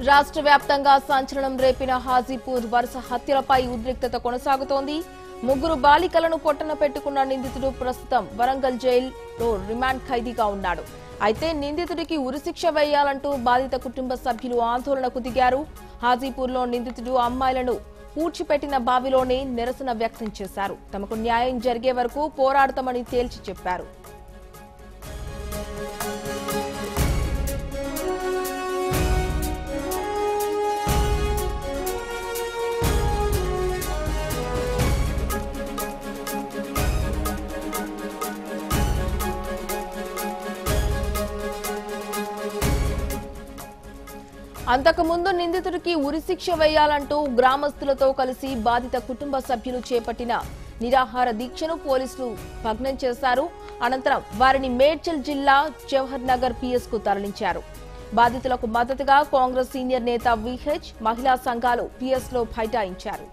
రాష్ట్ర వ్యాప్తంగా సంచలనం రేపిన హాజీపూర్ వరుస హత్యలపై ఉద్రిక్తత కొనసాగుతోంది ముగ్గురు బాలికలను పొట్టన పెట్టుకున్న నిందితుడు ప్రస్తుతం వరంగల్ జైల్లో రిమాండ్ ఖైదీగా ఉన్నాడు అయితే నిందితుడికి ఉరిశిక్ష వేయాలంటూ బాధిత కుటుంబ సభ్యులు ఆందోళనకు దిగారు హాజీపూర్లో నిందితుడు అమ్మాయిలను పూడ్చిపెట్టిన బావిలోనే నిరసన వ్యక్తం చేశారు తమకు న్యాయం జరిగే వరకు పోరాడతామని తేల్చి చెప్పారు అంతకుముందు నిందితుడికి ఉరిశిక్ష వేయాలంటూ గ్రామస్తులతో కలిసి బాధిత కుటుంబ సభ్యులు చేపట్టిన నిరాహార దీక్షను పోలీసులు భగ్నం చేశారు అనంతరం వారిని మేడ్చల్ జిల్లా జవహర్ నగర్ పిఎస్ కు తరలించారు బాధితులకు మద్దతుగా కాంగ్రెస్ సీనియర్ నేత విహెచ్ మహిళా సంఘాలు పిఎస్ లో బైఠాయించారు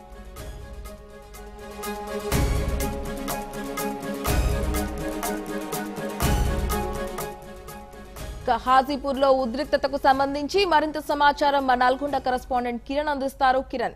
ఇక హాజీపూర్ లో ఉద్రిక్తతకు సంబంధించి మరింత సమాచారం మా నల్గొండ కరెస్పాండెంట్ కిరణ్ అందిస్తారు కిరణ్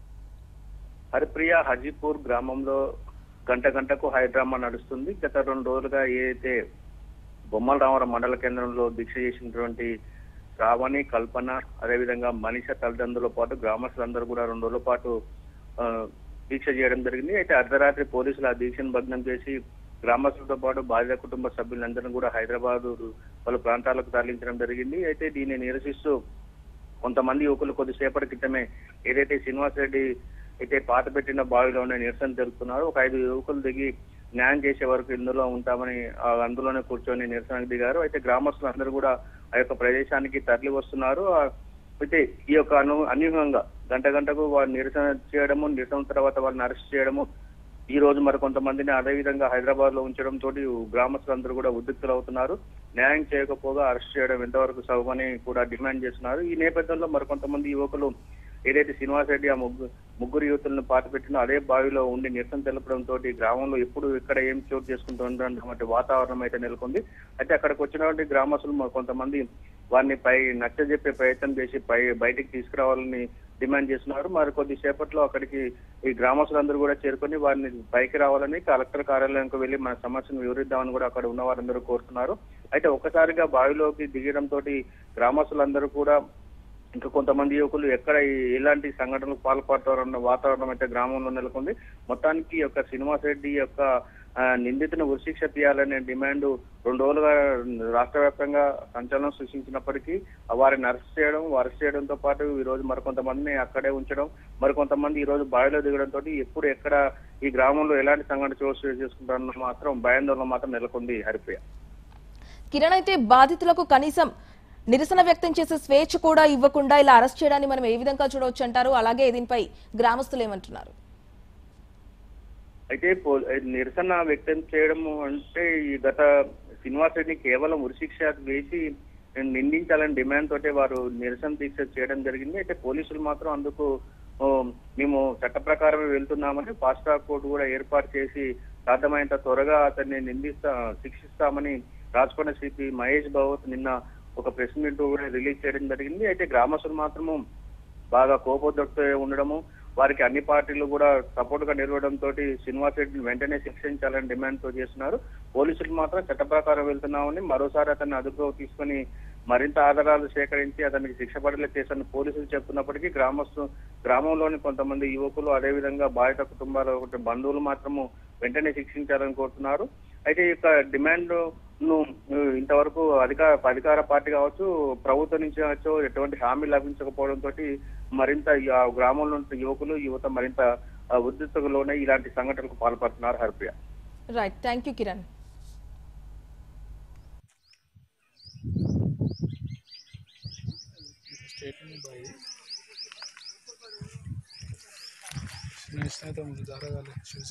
హరిప్రియ హజీపూర్ గ్రామంలో గంట గంటకు హైడ్రామా నడుస్తుంది గత రెండు రోజులుగా ఏదైతే బొమ్మల రామవరం మండల కేంద్రంలో దీక్ష చేసినటువంటి శ్రావణి కల్పన అదేవిధంగా మనిష తల్లిదండ్రులతో పాటు గ్రామస్తులందరూ కూడా రెండు రోజుల పాటు ఆ, దీక్ష చేయడం జరిగింది అయితే అర్ధరాత్రి పోలీసులు ఆ దీక్షను భగ్నం చేసి గ్రామస్తులతో పాటు బాధిత కుటుంబ సభ్యులందరినీ కూడా హైదరాబాద్ పలు ప్రాంతాలకు తరలించడం జరిగింది అయితే దీన్ని నిరసిస్తూ కొంతమంది యువకులు కొద్దిసేపటి క్రితమే ఏదైతే శ్రీనివాస్ రెడ్డి అయితే పాత పెట్టిన బావిలోనే నిరసన జరుపుతున్నారు ఒక ఐదు యువకులు దిగి న్యాయం చేసే వరకు ఇందులో ఉంటామని ఆ అందులోనే కూర్చొని నిరసనకు దిగారు అయితే గ్రామస్తులు అందరూ కూడా ఆ యొక్క ప్రదేశానికి తరలి వస్తున్నారు ఆ అయితే ఈ యొక్క అను అన్యూహంగా గంట గంటకు వారు నిరసన చేయడము నిరసన తర్వాత వారిని అరెస్ట్ చేయడము ఈ రోజు మరి కొంతమందిని అదే విధంగా హైదరాబాద్ లో ఉంచడం తోటి గ్రామస్తులందరూ కూడా ఉద్రిక్తులు అవుతున్నారు న్యాయం చేయకపోగా అరెస్ట్ చేయడం ఎంతవరకు సబమని కూడా డిమాండ్ చేస్తున్నారు ఈ నేపథ్యంలో మరి కొంతమంది యువకులు ఏదైతే శ్రీనివాస్ రెడ్డి ఆ ముగ్గురు ముగ్గురు యువతులను పాత పెట్టినో అదే బావిలో ఉండి నిరసన తెలపడం తోటి గ్రామంలో ఎప్పుడు ఎక్కడ ఏం చోటు చేసుకుంటున్నటువంటి వాతావరణం అయితే నెలకొంది అయితే అక్కడికి వచ్చినటువంటి గ్రామస్తులు మరి కొంతమంది వారిని పై నచ్చజెప్పే ప్రయత్నం చేసి పై బయటికి తీసుకురావాలని డిమాండ్ చేస్తున్నారు మరి కొద్దిసేపట్లో అక్కడికి ఈ గ్రామస్తులందరూ కూడా చేరుకొని వారిని పైకి రావాలని కలెక్టర్ కార్యాలయానికి వెళ్లి మన సమస్యను వివరిద్దామని కూడా అక్కడ ఉన్న వారందరూ కోరుతున్నారు అయితే ఒక్కసారిగా బావిలోకి దిగడం తోటి గ్రామస్తులందరూ కూడా ఇంకా కొంతమంది యువకులు ఎక్కడ ఈ- ఎలాంటి సంఘటనలకు పాల్పడతారన్న వాతావరణం అయితే గ్రామంలో నెలకొంది మొత్తానికి ఈ యొక్క శ్రీనివాస్ రెడ్డి యొక్క ఆ, నిందితుని ఉరిశిక్ష తీయాలనే డిమాండ్ రెండు రోజులుగా రాష్ట్ర వ్యాప్తంగా సంచలనం సృష్టించినప్పటికీ వారిని అరెస్ట్ చేయడం అరెస్ట్ చేయడంతో పాటు ఈ రోజు మరికొంతమందిని అక్కడే ఉంచడం మరికొంతమంది ఈ రోజు బావిలో దిగడంతో ఎప్పుడు ఎక్కడ ఈ గ్రామంలో ఎలాంటి సంఘటన చోటు చేసుకుంటారన్న మాత్రం భయాందోళన మాత్రం నెలకొంది హరిప్రియ కిరణ్ అయితే బాధితులకు కనీసం నిరసన వ్యక్తం చేసే స్వేచ్ఛ కూడా ఇవ్వకుండా ఇలా అరెస్ట్ చేయడాన్ని మనం ఏ విధంగా చూడవచ్చు అంటారు అలాగే దీనిపై గ్రామస్తులు ఏమంటున్నారు అయితే పో- నిరసన వ్యక్తం చేయడం అంటే ఈ గత శ్రీనివాస్ రెడ్డిని కేవలం ఉరిశిక్ష వేసి నిందించాలని డిమాండ్ తోటే వారు నిరసన దీక్ష చేయడం జరిగింది అయితే పోలీసులు మాత్రం అందుకు ఓ, మేము చట్ట ప్రకారమే వెళ్తున్నామని ఫాస్ట్ ట్రాక్ కోర్టు కూడా ఏర్పాటు చేసి సాధ్యమైనంత త్వరగా అతన్ని నిందిస్తా శిక్షిస్తామని రాజకొండ సిపి మహేష్ భగవత్ నిన్న ఒక ప్రెస్ మీట్ కూడా రిలీజ్ చేయడం జరిగింది అయితే గ్రామస్తులు మాత్రము బాగా కోపోద్రక్తో ఉండడము వారికి అన్ని పార్టీలు కూడా సపోర్ట్ గా నిలవడం తోటి శ్రీనివాస్ రెడ్డిని వెంటనే శిక్షించాలని డిమాండ్ తో చేస్తున్నారు పోలీసులు మాత్రం చట్ట ప్రకారం వెళ్తున్నామని మరోసారి అతన్ని అదుపులోకి తీసుకొని మరింత ఆధారాలు సేకరించి అతనికి శిక్ష పడేలా చేశారని పోలీసులు చెప్తున్నప్పటికీ గ్రామస్తు గ్రామంలోని కొంతమంది యువకులు అదేవిధంగా బాధిత కుటుంబాల ఒకటి బంధువులు మాత్రము వెంటనే శిక్షించాలని కోరుతున్నారు అయితే ఈ యొక్క డిమాండ్ ను ఇంతవరకు అధికార అధికార పార్టీ కావచ్చు ప్రభుత్వం నుంచి కావచ్చు ఎటువంటి హామీ లభించకపోవడం తోటి మరింత ఈ ఆ గ్రామంలో ఉన్న యువకులు యువత మరింత ఆ, ఉద్రిక్తకు లోనే ఇలాంటి సంఘటనలకు పాల్పడుతున్నారు Harpriya right thank you Kiran statement भाई नेशनल तो मुझे ज़्यादा वाले शूज़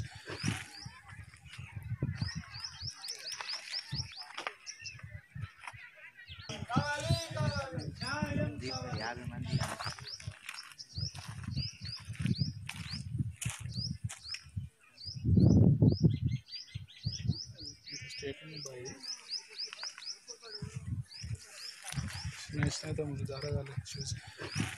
स्टेटमेंट भाई నేషనల్ అయితే ముందు దారగాలి చూసి